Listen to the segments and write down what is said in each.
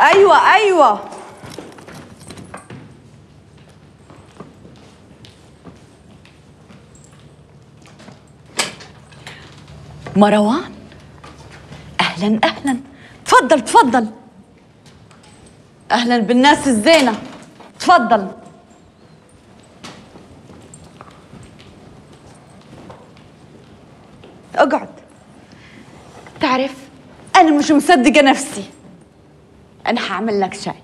ايوه ايوه مروان اهلا اهلا تفضل تفضل اهلا بالناس الزينه تفضل اقعد تعرف انا مش مصدقه نفسي انا هعمل لك شاي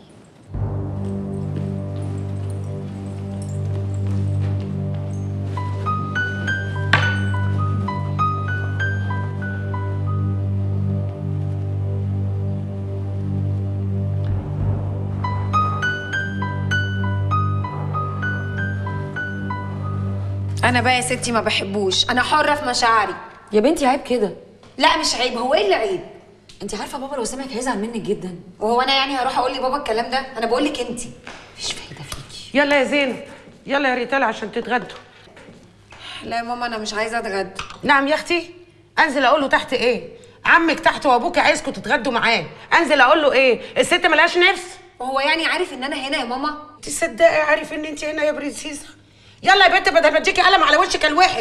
انا بقى يا ستي ما بحبوش انا حره في مشاعري يا بنتي عيب كده لا مش عيب هو ايه اللي عيب انت عارفه بابا لو سمعك هيزعل منك جدا وهو انا يعني هروح اقول لبابا الكلام ده انا بقول لك انت مفيش فايده فيكي يلا يا زينب يلا يا ريتال عشان تتغدوا لا يا ماما انا مش عايزه اتغدى نعم يا اختي انزل اقول له تحت ايه عمك تحت وابوك عايزكم تتغدوا معاه انزل اقول له ايه الست ملهاش نفس وهو يعني عارف ان انا هنا يا ماما تصدقي عارف ان انت هنا يا برنسيسه يلا يا بنت بدل ما تجيكي قلم على وشك الواحد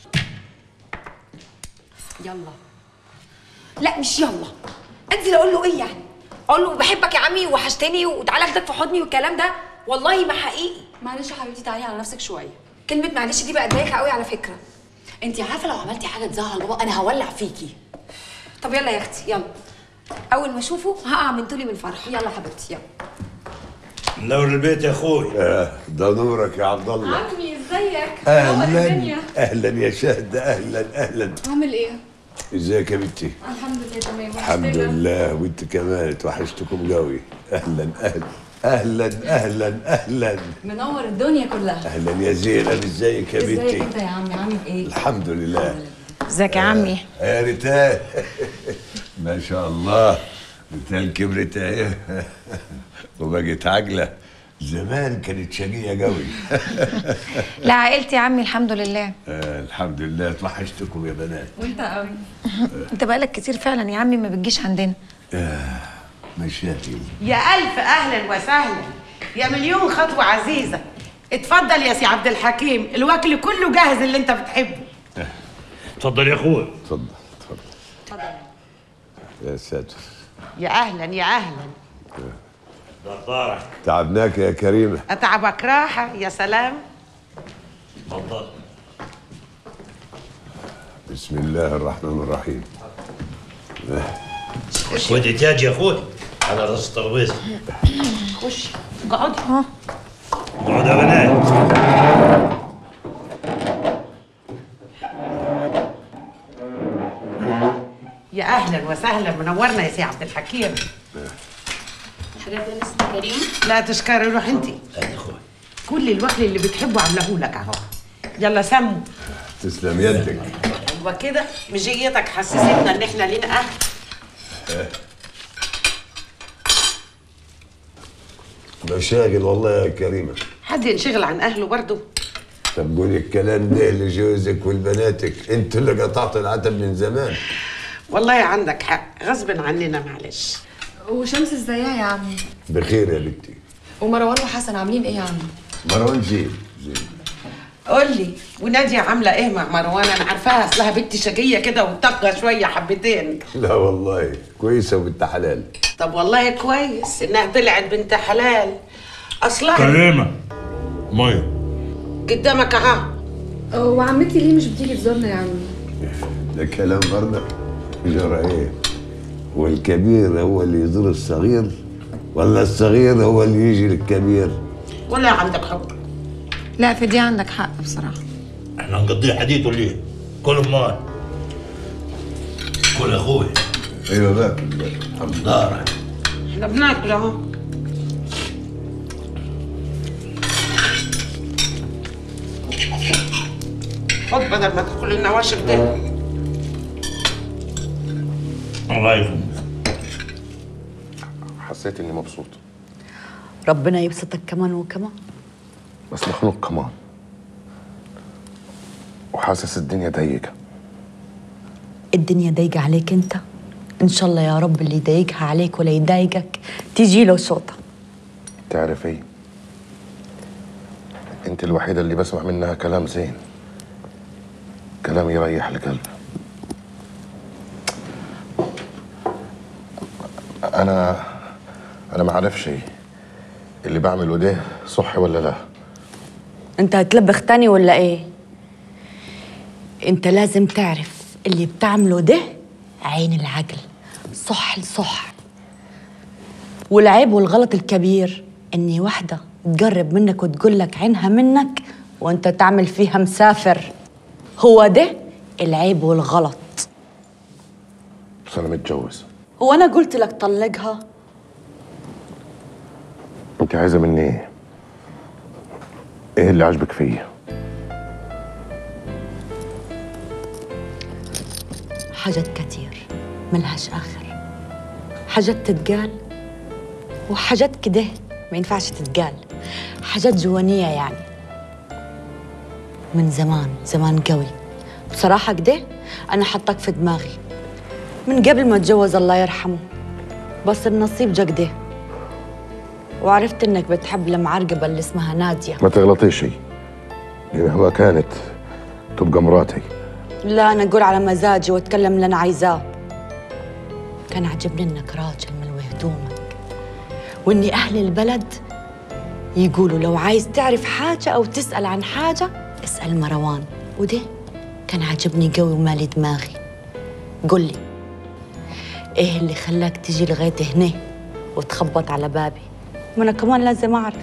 يلا لا مش يلا انزل اقول له ايه يعني اقول له بحبك يا عمي وحشتني وتعالى اخدك في حضني والكلام ده والله ما حقيقي معلش يا حبيبتي تعالي على نفسك شويه كلمه معلش دي بقت بايخه قوي على فكره انت عارفه لو عملتي حاجه تزعل بابا انا هولع فيكي طب يلا يا اختي يلا اول ما اشوفه هقع من طولي من الفرح يلا حبيبتي يلا منور البيت يا اخوي ده نورك يا عبد الله عمي ازيك؟ اهلا اهلا يا شهد اهلا اهلا عامل ايه؟ ازيك يا بنتي الحمد لله تمام الحمد لله وانت كمان توحشتكم قوي اهلا اهلا اهلا اهلا اهلا منور الدنيا كلها اهلا يا زينب ازيك يا ازيك بنتي انت يا عمي عامل ايه الحمد لله ازيك يا عمي يا ريتال ما شاء الله ريتال كبرت اهي وبقت عجله زمان كانت شقيه قوي لا عائلتي يا عمي الحمد لله آه الحمد لله توحشتكم يا بنات وانت قوي انت بقالك كتير فعلا يا عمي ما بتجيش عندنا مشاكل يا الف اهلا وسهلا يا مليون خطوه عزيزه اتفضل يا سي عبد الحكيم الوكل كله جاهز اللي انت بتحبه اتفضل يا اخوي اتفضل اتفضل يا ساتر يا اهلا يا اهلا دكتورك تعبناك يا كريمه اتعبك راحه يا سلام اتفضل بسم الله الرحمن الرحيم خد دجاج يا اخوي على راس الترابيزه خش اقعدي اقعد يا بنات يا اهلا وسهلا منورنا يا سي عبد الحكيم حاجات يا مستر كريم لا تشكري روح انت يا اخوي كل الوكل اللي بتحبه عاملاه لك اهو يلا سموا تسلم يدك ايوه كده مجيتك حسستنا ان احنا لينا اهل مشاغل والله يا كريمه حد ينشغل عن اهله برضه طب قولي الكلام ده لجوزك ولبناتك انتوا اللي قطعتوا العتب من زمان والله عندك حق غصب عننا معلش وشمس ازيها يا عمي؟ بخير يا بنتي ومروان وحسن عاملين ايه يا عمي مروان زين زين قول لي وناديه عامله ايه مع مروان انا عارفاها اصلها بنت شقيه كده وطاقه شويه حبتين لا والله كويسه وبنت حلال طب والله كويس انها طلعت بنت حلال اصلها كريمه ميه قدامك اهو وعمتي ليه مش بتيجي تزورنا يا عمي؟ ده كلام برضه جرى ايه والكبير هو اللي يزور الصغير ولا الصغير هو اللي يجي للكبير ولا عندك حق لا في دي عندك حق بصراحه احنا نقضيه حديد ولا ايه؟ كل مال كل يا اخوي ايوه باكل باكل الحمد لله دارك احنا بناكل اهو خد بدل ما تاكل النواشف ده الله يكرمك حسيت اني مبسوط ربنا يبسطك كمان وكمان بس مخنوق كمان وحاسس الدنيا ضيقه الدنيا ضيقة عليك انت ان شاء الله يا رب اللي يضايقها عليك ولا يضايقك تيجي له شوطه تعرفي انت الوحيدة اللي بسمع منها كلام زين كلام يريح القلب انا انا ما اعرفش اللي بعمله ده صح ولا لا انت هتلبخ تاني ولا ايه انت لازم تعرف اللي بتعمله ده عين العقل صح لصح والعيب والغلط الكبير اني واحدة تقرب منك وتقول لك عينها منك وانت تعمل فيها مسافر هو ده العيب والغلط بس انا متجوز هو انا قلت لك طلقها انت عايزة مني ايه ايه اللي عاجبك فيا حاجات كتير ملهاش آخر حاجات تتقال وحاجات كده ما ينفعش تتقال حاجات جوانية يعني من زمان زمان قوي بصراحة كده أنا حطك في دماغي من قبل ما اتجوز الله يرحمه بس النصيب جا كده وعرفت انك بتحب المعرقبة اللي اسمها نادية ما تغلطيش دي مهما كانت تبقى مراتي لا انا اقول على مزاجي واتكلم اللي انا عايزاه كان عجبني انك راجل ملوي هدومك واني اهل البلد يقولوا لو عايز تعرف حاجه او تسال عن حاجه اسال مروان وده كان عجبني قوي ومالي دماغي قل لي ايه اللي خلاك تجي لغايه هنا وتخبط على بابي ما انا كمان لازم اعرف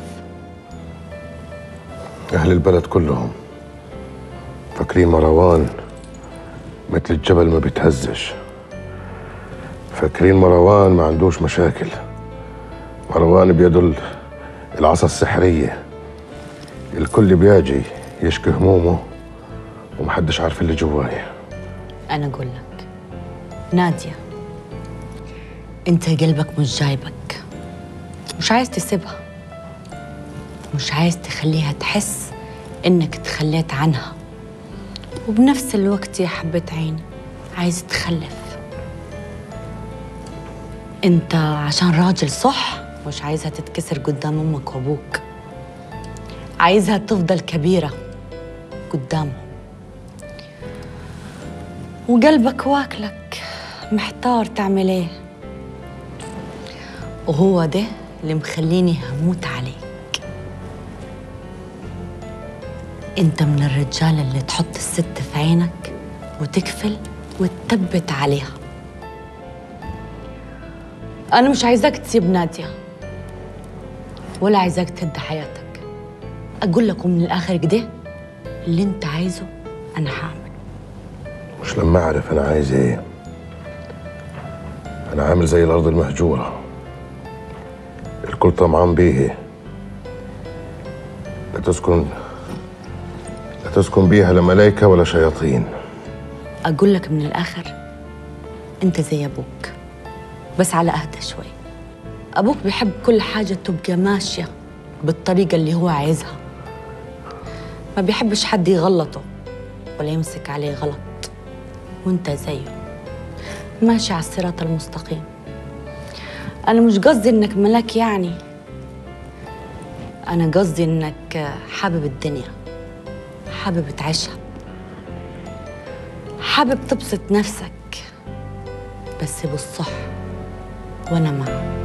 أهل البلد كلهم فاكرين مروان مثل الجبل ما بيتهزش فاكرين مروان ما عندوش مشاكل مروان بيده ال- العصا السحرية الكل بيجي يشكي همومه ومحدش عارف اللي جواي أنا أقول لك نادية أنت قلبك مش جايبك مش عايز تسيبها مش عايز تخليها تحس إنك تخليت عنها وبنفس الوقت يا حبة عيني عايز تخلف أنت عشان راجل صح مش عايزها تتكسر قدام أمك وأبوك عايزها تفضل كبيرة قدامهم وقلبك واكلك محتار تعمل ايه وهو ده اللي مخليني هموت عليك انت من الرجال اللي تحط الست في عينك وتكفل وتثبت عليها انا مش عايزاك تسيب نادية ولا عايزاك تهد حياتك اقول لكم من الاخر كده اللي انت عايزه انا هعمل مش لما أعرف أنا عايز إيه أنا عامل زي الأرض المهجورة الكل طمعان بيه لا تسكن لا تسكن بيها لا ملايكة ولا شياطين أقول لك من الآخر أنت زي أبوك بس على أهدى شوي أبوك بيحب كل حاجة تبقى ماشية بالطريقة اللي هو عايزها ما بيحبش حد يغلطه ولا يمسك عليه غلط وأنت زيه ماشي على الصراط المستقيم أنا مش قصدي إنك ملاك يعني أنا قصدي إنك حابب الدنيا حابب تعيشها حابب تبسط نفسك بس بالصح وانا معك